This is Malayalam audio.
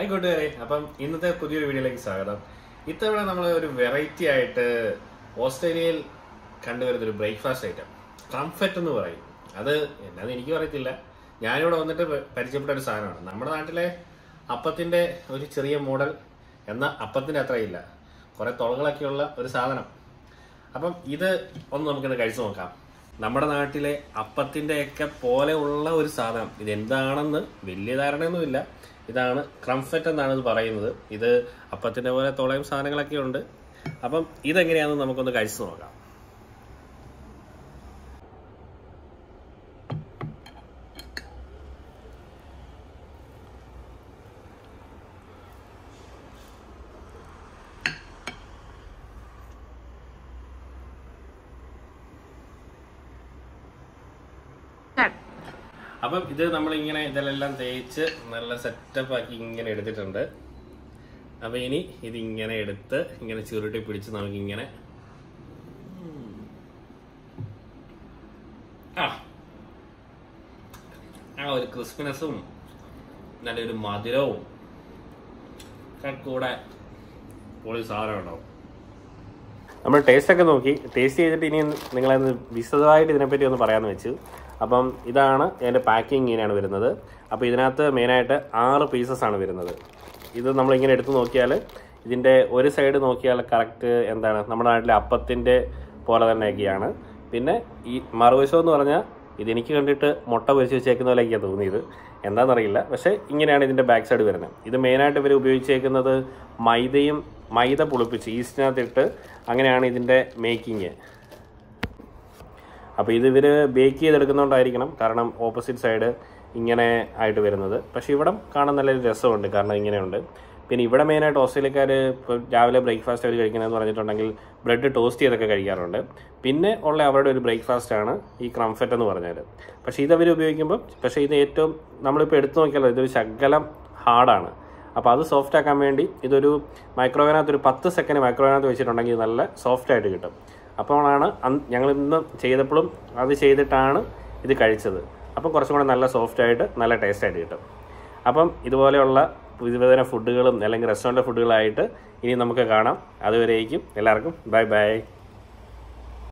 ഹായ് കൂട്ടുകാരെ അപ്പം ഇന്നത്തെ പുതിയൊരു വീഡിയോയിലേക്ക് സ്വാഗതം ഇത്തവണ നമ്മൾ ഒരു വെറൈറ്റി ആയിട്ട് ഓസ്ട്രേലിയയിൽ കണ്ടുവരുന്ന ഒരു ബ്രേക്ക്ഫാസ്റ്റ് ഐറ്റം കംഫറ്റ് എന്ന് പറയും അത് എന്നാന്ന് എനിക്ക് അറിയത്തില്ല ഞാനിവിടെ വന്നിട്ട് പ- പരിചയപ്പെട്ട ഒരു സാധനമാണ് നമ്മുടെ നാട്ടിലെ അപ്പത്തിന്റെ ഒരു ചെറിയ മോഡൽ എന്നാൽ അപ്പത്തിന്റെ അത്രയില്ല കുറെ തുളകളൊക്കെയുള്ള ഒരു സാധനം അപ്പം ഇത് ഒന്ന് നമുക്കിന്ന് കഴിച്ചു നോക്കാം നമ്മുടെ നാട്ടിലെ അപ്പത്തിന്റെ ഒക്കെ പോലെ ഉള്ള ഒരു സാധനം ഇത് എന്താണെന്ന് വലിയ ധാരണയൊന്നുമില്ല ഇതാണ് ക്രംഫെറ്റ് എന്നാണ് ഇത് പറയുന്നത് ഇത് അപ്പത്തിന്റെ പോലെ തുളയും സാധനങ്ങളൊക്കെ ഉണ്ട് അപ്പം ഇതെങ്ങനെയാണെന്ന് നമുക്കൊന്ന് കഴിച്ചു നോക്കാം അപ്പം ഇത് നമ്മളിങ്ങനെ ഇതിലെല്ലാം തേച്ച് നല്ല സെറ്റപ്പ് ആക്കി ഇങ്ങനെ എടുത്തിട്ടുണ്ട് അപ്പൊ ഇനി ഇതിങ്ങനെ എടുത്ത് ഇങ്ങനെ ചുരുട്ടി പിടിച്ച് നമുക്കിങ്ങനെ ആ ആ ഒരു ക്രിസ്പിനെസ്സും നല്ലൊരു മധുരവും ഒക്കെ കൂടെ പൊളി സാധനം ഉണ്ടാവും നമ്മൾ ടേസ്റ്റ് ഒക്കെ നോക്കി ടേസ്റ്റ് ചെയ്തിട്ട് ഇനി നിങ്ങളത് വിശദമായിട്ട് ഇതിനെപ്പറ്റി ഒന്ന് പറയാമെന്ന് വെച്ചു അപ്പം ഇതാണ് ഇതിൻ്റെ പാക്കിംഗ് ഇങ്ങനെയാണ് വരുന്നത് അപ്പോൾ ഇതിനകത്ത് മെയിനായിട്ട് ആറ് പീസസ് ആണ് വരുന്നത് ഇത് നമ്മളിങ്ങനെ എടുത്ത് നോക്കിയാൽ ഇതിൻ്റെ ഒരു സൈഡ് നോക്കിയാൽ കറക്റ്റ് എന്താണ് നമ്മുടെ നാട്ടിലെ അപ്പത്തിൻ്റെ പോലെ തന്നെയൊക്കെയാണ് പിന്നെ ഈ മറുവശം എന്ന് പറഞ്ഞാൽ ഇതെനിക്ക് കണ്ടിട്ട് മുട്ട പൊരിച്ച് വെച്ചേക്കുന്ന പോലെയൊക്കെയാണ് തോന്നിയത് എന്താണെന്നറിയില്ല പക്ഷേ ഇങ്ങനെയാണ് ഇതിൻ്റെ ബാക്ക് സൈഡ് വരുന്നത് ഇത് മെയിനായിട്ട് ഇവർ ഉപയോഗിച്ചേക്കുന്നത് മൈദയും മൈദ പുളിപ്പിച്ച് ഈസ്റ്റിനകത്തിട്ട് അങ്ങനെയാണ് ഇതിൻ്റെ മേക്കിങ് അപ്പോൾ ഇത് ഇവർ ബേക്ക് ചെയ്തെടുക്കുന്നതുകൊണ്ടായിരിക്കണം കാരണം ഓപ്പോസിറ്റ് സൈഡ് ഇങ്ങനെ ആയിട്ട് വരുന്നത് പക്ഷേ ഇവിടെ കാണാൻ നല്ലൊരു രസമുണ്ട് കാരണം ഇങ്ങനെയുണ്ട് പിന്നെ ഇവിടെ മെയിനായിട്ട് ഓസ്ട്രേലിയക്കാർ ഇപ്പോൾ രാവിലെ ബ്രേക്ക്ഫാസ്റ്റ് അവർ കഴിക്കുന്നതെന്ന് പറഞ്ഞിട്ടുണ്ടെങ്കിൽ ബ്രെഡ് ടോസ്റ്റ് ചെയ്തൊക്കെ കഴിക്കാറുണ്ട് പിന്നെ ഉള്ള അവരുടെ ഒരു ബ്രേക്ക്ഫാസ്റ്റ് ആണ് ഈ ക്രംഫെറ്റ് എന്ന് പറഞ്ഞാൽ പക്ഷേ ഇതവർ ഉപയോഗിക്കുമ്പോൾ പക്ഷേ ഇത് ഏറ്റവും നമ്മളിപ്പോൾ എടുത്തു നോക്കിയാലോ ഇതൊരു ശകലം ഹാർഡാണ് അപ്പോൾ അത് സോഫ്റ്റ് ആക്കാൻ വേണ്ടി ഇതൊരു മൈക്രോവേനകത്ത് ഒരു പത്ത് സെക്കൻഡ് മൈക്രോവേനകത്ത് വെച്ചിട്ടുണ്ടെങ്കിൽ നല്ല സോഫ്റ്റ് ആയിട്ട് കിട്ടും അപ്പോഴാണ് ഞങ്ങൾ ഇന്ന് ചെയ്തപ്പോഴും അത് ചെയ്തിട്ടാണ് ഇത് കഴിച്ചത് അപ്പം കുറച്ചും കൂടെ നല്ല സോഫ്റ്റ് ആയിട്ട് നല്ല ടേസ്റ്റ് ആയിട്ട് കിട്ടും അപ്പം ഇതുപോലെയുള്ള വിവിധ ഫുഡുകളും അല്ലെങ്കിൽ റെസ്റ്റോറൻറ്റ് ഫുഡുകളായിട്ട് ഇനി നമുക്ക് കാണാം അതുവരേക്കും എല്ലാവർക്കും ബൈ ബൈ